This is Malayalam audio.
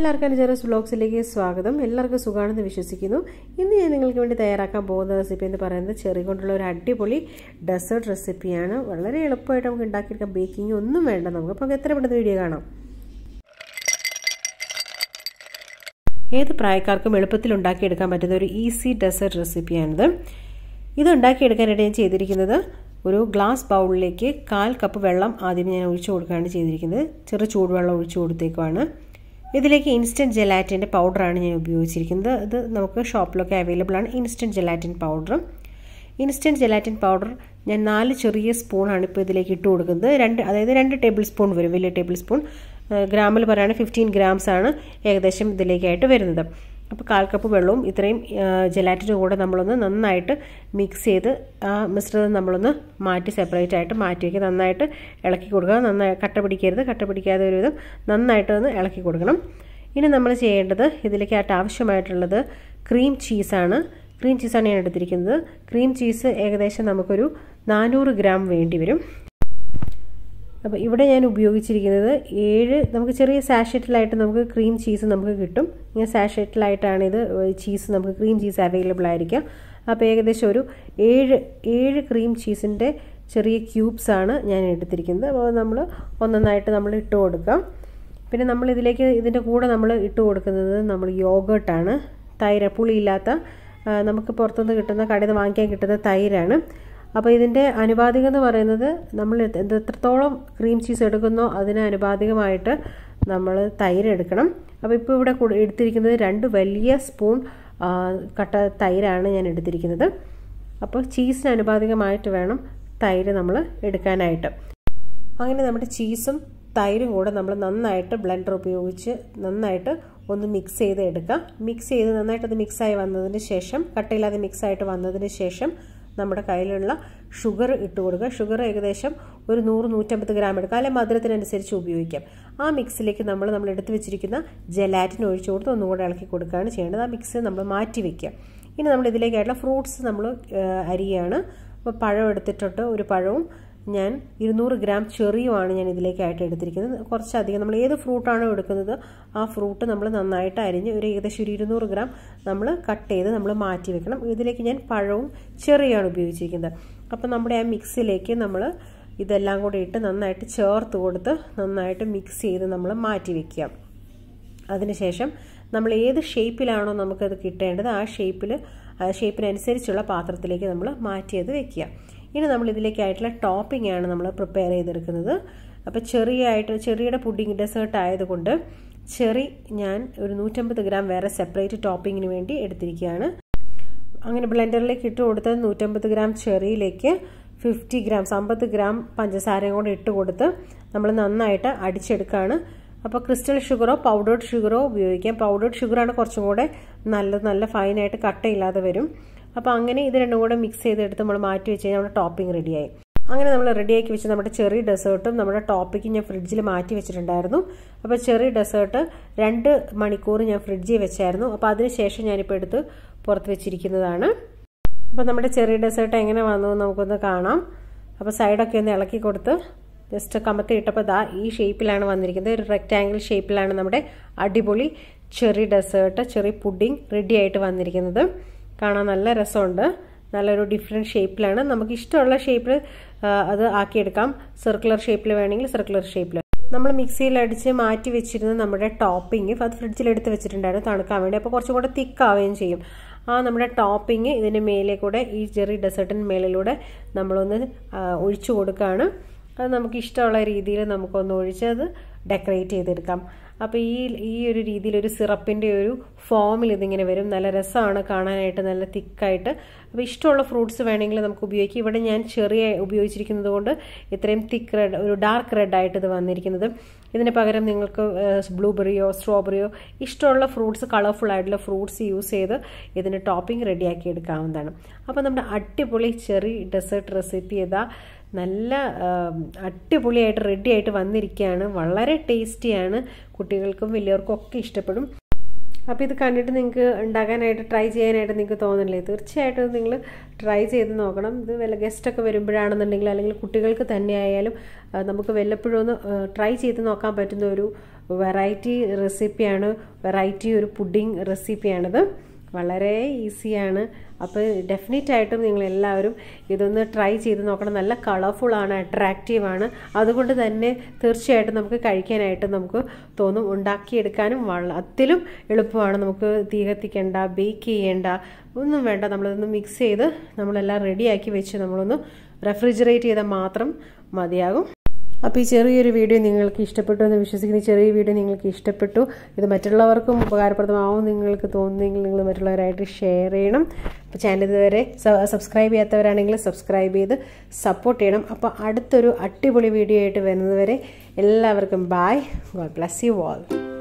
എല്ലാവർക്കും ജെറസ് വ്ളോഗ്സിലേക്ക് സ്വാഗതം എല്ലാവർക്കും സുഖമാണെന്ന് വിശ്വസിക്കുന്നു ഇന്ന് ഞാൻ നിങ്ങൾക്ക് വേണ്ടി തയ്യാറാക്കാൻ പോകുന്ന റെസിപ്പി എന്ന് പറയുന്നത് ചെറി കൊണ്ടുള്ള ഒരു അടിപൊളി ഡെസേർട്ട് റെസിപ്പിയാണ് വളരെ എളുപ്പമായിട്ട് നമുക്ക് ഉണ്ടാക്കിയെടുക്കാം ബേക്കിംഗ് ഒന്നും വേണ്ട നമുക്ക് അപ്പോൾ എത്ര പെട്ടെന്ന് വീഡിയോ കാണാം ഏത് പ്രായക്കാർക്കും എളുപ്പത്തിൽ ഉണ്ടാക്കിയെടുക്കാൻ പറ്റുന്ന ഒരു ഈസി ഡെസേർട്ട് റെസിപ്പിയാണിത് ഇത് ഉണ്ടാക്കിയെടുക്കാനായിട്ട് ഞാൻ ചെയ്തിരിക്കുന്നത് ഒരു ഗ്ലാസ് ബൗളിലേക്ക് കാൽ കപ്പ് വെള്ളം ആദ്യം ഞാൻ ഒഴിച്ചു കൊടുക്കുകയാണ് ചെയ്തിരിക്കുന്നത് ചെറു ചൂടുവെള്ളം ഒഴിച്ചു കൊടുത്തേക്കുവാണ് ഇതിലേക്ക് ഇൻസ്റ്റൻറ്റ് ജെലാറ്റിൻ്റെ പൗഡറാണ് ഞാൻ ഉപയോഗിച്ചിരിക്കുന്നത് ഇത് നമുക്ക് ഷോപ്പിലൊക്കെ അവൈലബിൾ ആണ് instant gelatin powder instant gelatin powder ഞാൻ നാല് ചെറിയ സ്പൂണാണ് ഇപ്പോൾ ഇതിലേക്ക് ഇട്ട് കൊടുക്കുന്നത് രണ്ട് അതായത് രണ്ട് ടേബിൾ സ്പൂൺ വരും വലിയ ടേബിൾ സ്പൂൺ ഗ്രാമിൽ പറയുകയാണെങ്കിൽ ഫിഫ്റ്റീൻ ഗ്രാംസ് ആണ് ഏകദേശം ഇതിലേക്കായിട്ട് വരുന്നത് അപ്പോൾ കാൽ കപ്പ് വെള്ളവും ഇത്രയും ജെലാറ്റിനും കൂടെ നമ്മളൊന്ന് നന്നായിട്ട് മിക്സ് ചെയ്ത് ആ മിശ്രിതം നമ്മളൊന്ന് മാറ്റി സെപ്പറേറ്റ് ആയിട്ട് മാറ്റി വയ്ക്കുക നന്നായിട്ട് ഇളക്കി കൊടുക്കുക നന്നായി കട്ട പിടിക്കരുത് കട്ട പിടിക്കാതെ ഒരു വിധം നന്നായിട്ട് ഒന്ന് ഇളക്കി കൊടുക്കണം ഇനി നമ്മൾ ചെയ്യേണ്ടത് ഇതിലേക്കായിട്ട് ആവശ്യമായിട്ടുള്ളത് ക്രീം ചീസാണ് ക്രീം ചീസാണ് ഞാൻ എടുത്തിരിക്കുന്നത് ക്രീം ചീസ് ഏകദേശം നമുക്കൊരു നാനൂറ് ഗ്രാം വേണ്ടി വരും അപ്പോൾ ഇവിടെ ഞാൻ ഉപയോഗിച്ചിരിക്കുന്നത് ഏഴ് നമുക്ക് ചെറിയ സാഷറ്റിലായിട്ട് നമുക്ക് ക്രീം ചീസ് നമുക്ക് കിട്ടും ഇങ്ങനെ സാഷറ്റിലായിട്ടാണ് ഇത് ചീസ് നമുക്ക് ക്രീം ചീസ് അവൈലബിൾ ആയിരിക്കും അപ്പോൾ ഏകദേശം ഒരു ഏഴ് ഏഴ് ക്രീം ചീസിൻ്റെ ചെറിയ ക്യൂബ്സ് ആണ് ഞാൻ എടുത്തിരിക്കുന്നത് അപ്പോൾ നമ്മൾ ഒന്നൊന്നായിട്ട് നമ്മൾ ഇട്ട് കൊടുക്കാം പിന്നെ നമ്മൾ ഇതിലേക്ക് ഇതിൻ്റെ കൂടെ നമ്മൾ ഇട്ട് കൊടുക്കുന്നത് നമ്മൾ യോഗേട്ടാണ് തൈര് പുളിയില്ലാത്ത നമുക്ക് പുറത്തുനിന്ന് കിട്ടുന്ന കടയിൽ നിന്ന് വാങ്ങിക്കാൻ കിട്ടുന്ന തൈരാണ് അപ്പോൾ ഇതിൻ്റെ അനുപാതികം എന്ന് പറയുന്നത് നമ്മൾ എത്രത്തോളം ക്രീം ചീസ് എടുക്കുന്നോ അതിന് അനുപാതികമായിട്ട് നമ്മൾ തൈര് എടുക്കണം അപ്പോൾ ഇപ്പോൾ ഇവിടെ എടുത്തിരിക്കുന്നത് രണ്ട് വലിയ സ്പൂൺ കട്ട തൈരാണ് ഞാൻ എടുത്തിരിക്കുന്നത് അപ്പോൾ ചീസിന് അനുപാതികമായിട്ട് വേണം തൈര് നമ്മൾ എടുക്കാനായിട്ട് അങ്ങനെ നമ്മുടെ ചീസും തൈരും കൂടെ നമ്മൾ നന്നായിട്ട് ബ്ലെൻഡർ ഉപയോഗിച്ച് നന്നായിട്ട് ഒന്ന് മിക്സ് ചെയ്ത് എടുക്കാം മിക്സ് ചെയ്ത് നന്നായിട്ട് അത് മിക്സായി വന്നതിന് ശേഷം കട്ടയില്ലാതെ മിക്സായിട്ട് വന്നതിന് ശേഷം നമ്മുടെ കയ്യിലുള്ള ഷുഗർ ഇട്ട് കൊടുക്കുക ഷുഗർ ഏകദേശം ഒരു നൂറ് നൂറ്റമ്പത് ഗ്രാം എടുക്കുക അല്ലെങ്കിൽ മധുരത്തിനനുസരിച്ച് ഉപയോഗിക്കാം ആ മിക്സിലേക്ക് നമ്മൾ നമ്മൾ എടുത്തു വെച്ചിരിക്കുന്ന ജെലാറ്റിൻ ഒഴിച്ചു കൊടുത്ത് ഒന്നുകൂടെ ഇളക്കി കൊടുക്കുകയാണ് ചെയ്യേണ്ടത് ആ മിക്സ് നമ്മൾ മാറ്റി വെക്കുക ഇനി നമ്മൾ ഇതിലേക്കായിട്ടുള്ള ഫ്രൂട്ട്സ് നമ്മൾ അരിയാണ് അപ്പോൾ പഴം എടുത്തിട്ടുണ്ട് ഒരു പഴവും ഞാൻ ഇരുന്നൂറ് ഗ്രാം ചെറിയുമാണ് ഞാൻ ഇതിലേക്കായിട്ട് എടുത്തിരിക്കുന്നത് കുറച്ചധികം നമ്മൾ ഏത് ഫ്രൂട്ടാണോ എടുക്കുന്നത് ആ ഫ്രൂട്ട് നമ്മൾ നന്നായിട്ട് അരിഞ്ഞ് ഒരു ഏകദേശം ഒരു ഇരുന്നൂറ് ഗ്രാം നമ്മൾ കട്ട് ചെയ്ത് നമ്മൾ മാറ്റി വെക്കണം ഇതിലേക്ക് ഞാൻ പഴവും ചെറിയാണ് ഉപയോഗിച്ചിരിക്കുന്നത് അപ്പോൾ നമ്മുടെ ആ മിക്സിലേക്ക് നമ്മൾ ഇതെല്ലാം കൂടി ഇട്ട് നന്നായിട്ട് ചേർത്ത് കൊടുത്ത് നന്നായിട്ട് മിക്സ് ചെയ്ത് നമ്മൾ മാറ്റി വെക്കുക അതിനുശേഷം നമ്മൾ ഏത് ഷേപ്പിലാണോ നമുക്കത് കിട്ടേണ്ടത് ആ ഷേപ്പിൽ ആ ഷേപ്പിനനുസരിച്ചുള്ള പാത്രത്തിലേക്ക് നമ്മൾ മാറ്റിയത് വെക്കുക ഇനി നമ്മൾ ഇതിലേക്കായിട്ടുള്ള ടോപ്പിംഗ് ആണ് നമ്മൾ പ്രിപ്പയർ ചെയ്തെടുക്കുന്നത് അപ്പോൾ ചെറിയായിട്ട് ചെറിയുടെ പുഡിംഗ് ഡെസേർട്ട് ആയതുകൊണ്ട് ചെറി ഞാൻ ഒരു നൂറ്റമ്പത് ഗ്രാം വേറെ സെപ്പറേറ്റ് ടോപ്പിങ്ങിന് വേണ്ടി എടുത്തിരിക്കുകയാണ് അങ്ങനെ ബ്ലെൻഡറിലേക്ക് ഇട്ട് കൊടുത്തത് നൂറ്റമ്പത് ഗ്രാം ചെറിയിലേക്ക് ഫിഫ്റ്റി ഗ്രാം അമ്പത് ഗ്രാം പഞ്ചസാരയും കൂടെ ഇട്ട് കൊടുത്ത് നമ്മൾ നന്നായിട്ട് അടിച്ചെടുക്കുകയാണ് അപ്പോൾ ക്രിസ്റ്റൽ ഷുഗറോ പൗഡേർഡ് ഷുഗറോ ഉപയോഗിക്കാം പൗഡേർഡ് ഷുഗറാണ് കുറച്ചും കൂടെ നല്ല നല്ല ഫൈനായിട്ട് കട്ടയില്ലാതെ വരും അപ്പോൾ അങ്ങനെ ഇത് രണ്ടും കൂടെ മിക്സ് ചെയ്തെടുത്ത് നമ്മൾ മാറ്റി വെച്ച് കഴിഞ്ഞാൽ നമ്മുടെ ടോപ്പിംഗ് റെഡിയായി അങ്ങനെ നമ്മൾ റെഡിയാക്കി വെച്ച് നമ്മുടെ ചെറി ഡെസേർട്ടും നമ്മുടെ ടോപ്പിക്കും ഞാൻ ഫ്രിഡ്ജിൽ മാറ്റി വെച്ചിട്ടുണ്ടായിരുന്നു അപ്പോൾ ചെറി ഡെസേർട്ട് രണ്ട് മണിക്കൂർ ഞാൻ ഫ്രിഡ്ജിൽ വെച്ചായിരുന്നു അപ്പോൾ അതിനുശേഷം ഞാനിപ്പോൾ എടുത്ത് പുറത്ത് വെച്ചിരിക്കുന്നതാണ് അപ്പോൾ നമ്മുടെ ചെറി ഡെസേർട്ട് എങ്ങനെ വന്നു നമുക്കൊന്ന് കാണാം അപ്പോൾ സൈഡൊക്കെ ഒന്ന് ഇളക്കി കൊടുത്ത് ജസ്റ്റ് കമത്തി ഇട്ടപ്പോൾ ദാ ഈ ഷേപ്പിലാണ് വന്നിരിക്കുന്നത് ഒരു റെക്റ്റാങ്കിൾ ഷേപ്പിലാണ് നമ്മുടെ അടിപൊളി cherry dessert cherry pudding ready ആയിട്ട് വന്നിരിക്കുന്നത് കാണാൻ നല്ല രസമുണ്ട് നല്ലൊരു ഡിഫറെൻറ്റ് ഷേപ്പിലാണ് നമുക്ക് ഇഷ്ടമുള്ള ഷേപ്പിൽ അത് ആക്കിയെടുക്കാം സർക്കുലർ ഷേപ്പിൽ വേണമെങ്കിൽ സർക്കുലർ ഷേപ്പിൽ നമ്മൾ മിക്സിയിൽ അടിച്ച് മാറ്റി വെച്ചിരുന്ന നമ്മുടെ ടോപ്പിംഗ് അത് ഫ്രിഡ്ജിൽ എടുത്ത് വെച്ചിട്ടുണ്ടായിരുന്നു തണുക്കാൻ വേണ്ടി അപ്പോൾ കുറച്ചും കൂടെ തിക്കാവുകയും ചെയ്യും ആ നമ്മുടെ ടോപ്പിംഗ് ഇതിൻ്റെ മേലെ കൂടെ ഈ ചെറി ഡെസേർട്ടിന് മേളിലൂടെ നമ്മളൊന്ന് ഒഴിച്ചു കൊടുക്കുകയാണ് അത് നമുക്ക് ഇഷ്ടമുള്ള രീതിയിൽ നമുക്കൊന്ന് ഒഴിച്ച് അത് ഡെക്കറേറ്റ് ചെയ്തെടുക്കാം അപ്പോൾ ഈ ഈ ഒരു രീതിയിൽ ഒരു സിറപ്പിൻ്റെ ഒരു ഫോമിൽ ഇതിങ്ങനെ വരും നല്ല രസമാണ് കാണാനായിട്ട് നല്ല തിക്കായിട്ട് അപ്പോൾ ഇഷ്ടമുള്ള ഫ്രൂട്ട്സ് വേണമെങ്കിൽ നമുക്ക് ഉപയോഗിക്കാം ഇവിടെ ഞാൻ ചെറിയ ഉപയോഗിച്ചിരിക്കുന്നത് കൊണ്ട് ഇത്രയും തിക്ക് റെഡ് ഒരു ഡാർക്ക് റെഡ് ആയിട്ട് ഇത് വന്നിരിക്കുന്നത് ഇതിന് പകരം നിങ്ങൾക്ക് ബ്ലൂബെറിയോ സ്ട്രോബെറിയോ ഇഷ്ടമുള്ള ഫ്രൂട്ട്സ് കളർഫുൾ ആയിട്ടുള്ള ഫ്രൂട്ട്സ് യൂസ് ചെയ്ത് ഇതിന് ടോപ്പിംഗ് റെഡിയാക്കി എടുക്കാവുന്നതാണ് അപ്പോൾ നമ്മുടെ അടിപൊളി ചെറി ഡെസേർട്ട് റെസിപ്പി ഇതാ നല്ല അടിപൊളിയായിട്ട് റെഡി ആയിട്ട് വന്നിരിക്കുകയാണ് വളരെ ടേസ്റ്റിയാണ് കുട്ടികൾക്കും വലിയവർക്കും ഒക്കെ ഇഷ്ടപ്പെടും അപ്പോൾ ഇത് കണ്ടിട്ട് നിങ്ങൾക്ക് ഉണ്ടാക്കാനായിട്ട് ട്രൈ ചെയ്യാനായിട്ട് നിങ്ങൾക്ക് തോന്നില്ലേ തീർച്ചയായിട്ടും നിങ്ങൾ ട്രൈ ചെയ്ത് നോക്കണം ഇത് വല്ല ഗസ്റ്റൊക്കെ വരുമ്പോഴാണെന്നുണ്ടെങ്കിൽ അല്ലെങ്കിൽ കുട്ടികൾക്ക് തന്നെ ആയാലും നമുക്ക് വല്ലപ്പോഴും ഒന്ന് ട്രൈ ചെയ്ത് നോക്കാൻ പറ്റുന്ന ഒരു വെറൈറ്റി റെസിപ്പിയാണ് വെറൈറ്റി ഒരു പുഡിംഗ് റെസിപ്പിയാണിത് വളരെ ഈസിയാണ് അപ്പോൾ ഡെഫിനറ്റ് ആയിട്ടും നിങ്ങൾ എല്ലാവരും ഇതൊന്ന് ട്രൈ ചെയ്ത് നോക്കണം നല്ല കളർഫുള്ളാണ് അട്രാക്റ്റീവാണ് അതുകൊണ്ട് തന്നെ തീർച്ചയായിട്ടും നമുക്ക് കഴിക്കാനായിട്ട് നമുക്ക് തോന്നും ഉണ്ടാക്കിയെടുക്കാനും വളത്തിലും എളുപ്പമാണ് നമുക്ക് തീ കത്തിക്കേണ്ട ബേക്ക് ചെയ്യേണ്ട ഒന്നും വേണ്ട നമ്മളിതൊന്ന് മിക്സ് ചെയ്ത് നമ്മളെല്ലാം റെഡിയാക്കി വെച്ച് നമ്മളൊന്ന് റെഫ്രിജറേറ്റ് ചെയ്താൽ മാത്രം മതിയാകും അപ്പോൾ ഈ ചെറിയൊരു വീഡിയോ നിങ്ങൾക്ക് ഇഷ്ടപ്പെട്ടു എന്ന് വിശ്വസിക്കുന്ന ചെറിയ വീഡിയോ നിങ്ങൾക്ക് ഇഷ്ടപ്പെട്ടു ഇത് മറ്റുള്ളവർക്കും ഉപകാരപ്രദമാവും നിങ്ങൾക്ക് തോന്നുന്നെങ്കിൽ നിങ്ങൾ മറ്റുള്ളവരായിട്ട് ഷെയർ ചെയ്യണം അപ്പോൾ ചാനൽ ഇതുവരെ സബ്സ്ക്രൈബ് ചെയ്യാത്തവരാണെങ്കിൽ സബ്സ്ക്രൈബ് ചെയ്ത് സപ്പോർട്ട് ചെയ്യണം അപ്പോൾ അടുത്തൊരു അടിപൊളി വീഡിയോ ആയിട്ട് വരുന്നതുവരെ എല്ലാവർക്കും bye God bless you all